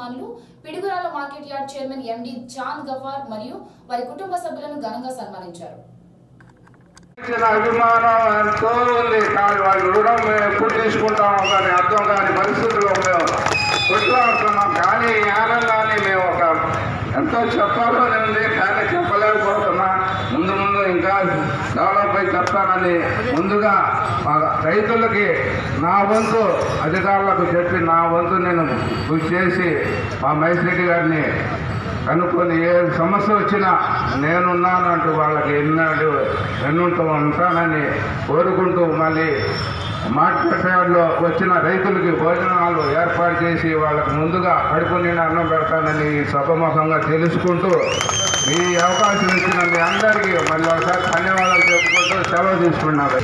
యజమానులు Piduguralla market yard chairman MD Chand Gaffar మరియు వారి కుటుంబ సభ్యులను ఘనంగా సన్మానించారు ఇచ్చిన అభిమానం ఎంతో ఉంది కానీ వాళ్ళ రుణం మేము ఎప్పుడు తీసుకుంటామో కానీ అర్థం కాని పరిస్థితుల్లో మేము కొట్లాడుతున్నాం కానీ ఈ ఆనందాన్ని మేము ఒక ఎంతో చెప్పాలని ఉంది కానీ చెప్పలేకపోతున్నా ముందు ముందు ఇంకా డెవలప్ అయి చెప్తానని ముందుగా మా రైతులకి నా వంతు అధికారులకు చెప్పి నా వంతు నేను కృషి చేసి మా మైసిరెడ్డి గారిని కనుక్కొని ఏ సమస్య వచ్చినా నేనున్నానంటూ వాళ్ళకి ఎన్నాడు ఎన్నుంటూ ఉంటానని కోరుకుంటూ మళ్ళీ మార్కెట్ యార్డ్లో వచ్చిన రైతులకి భోజనాలు ఏర్పాటు చేసి వాళ్ళకి ముందుగా కడుపు నిండా అన్నం పెడతానని ఈ సభముఖంగా తెలుసుకుంటూ ఈ అవకాశం ఇచ్చిన మీ అందరికీ మళ్ళీ ఒకసారి ధన్యవాదాలు చెప్పుకుంటూ సెలవు తీసుకున్నారు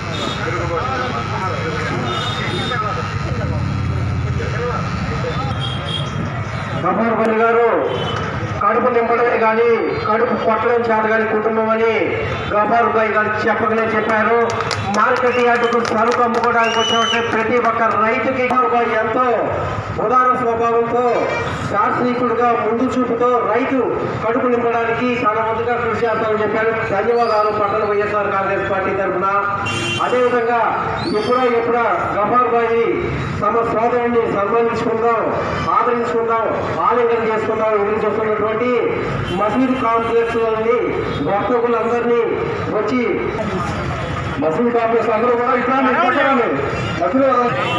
గఫార్పల్లి గారు కడుపు నింపడమే కానీ కడుపు కొట్టడం చేత కానీ కుటుంబం అని గఫార్ భాయ్ గారు చెప్పకనే చెప్పారు మార్కెట్ యార్డుకు సరుకు అమ్ముకోవడానికి వచ్చినట్టు ప్రతి ఒక్క రైతుకి గఫార్ భాయ్ ఎంతో ఉదార స్వభావంతో దార్శనికుడుగా ముందు చూపుతో రైతు కడుపు నింపడానికి తన వంతుగా కృషి చేస్తామని చెప్పారు ధన్యవాదాలు పట్టణ వైఎస్ఆర్ కాంగ్రెస్ పార్టీ తరఫున అదేవిధంగా ఎప్పుడో ఎప్పుడో గఫార్ బాయి తమ సోదరుని సన్మానించుకుందాం ఆదరించుకుందాం ఆలింగనం చేసుకుందాం ఎదురు చూస్తున్నటువంటి మసీద్ కాంప్లెక్స్ లోని భక్తులందరినీ వచ్చి మసీద్ కాంప్లెక్స్ అందరూ కూడా ఇట్లా నిలబడాలి. మసీదు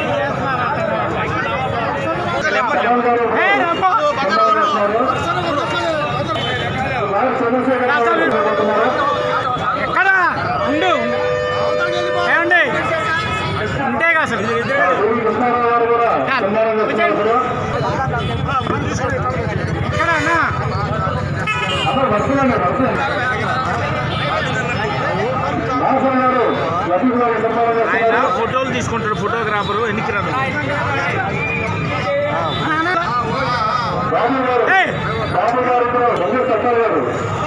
సల్మాన్ గారు సన్మానిస్తున్నారు. వారు చంద్రశేఖర్ గారు కోరుకుంటున్నారు. ఎక్కడ ఉండు ఏమండి ఉంటేగా అసలు శ్రీ కృష్ణారావు గారు కూడా సన్మానం చేస్తున్నారు ఎక్కడ అన్నా అసలు వస్తుందండి వస్తుంది రామస్వామి గారు లతీఫ్ గారు సన్మానం ఆయన చేస్తున్నారు ఫోటోలు తీసుకుంటాడు ఫోటోగ్రాఫరు ఎన్నికి రాదు బాబు గారు ఏయ్! బాబు గారు కూడా బంగారు సత్తారు గారు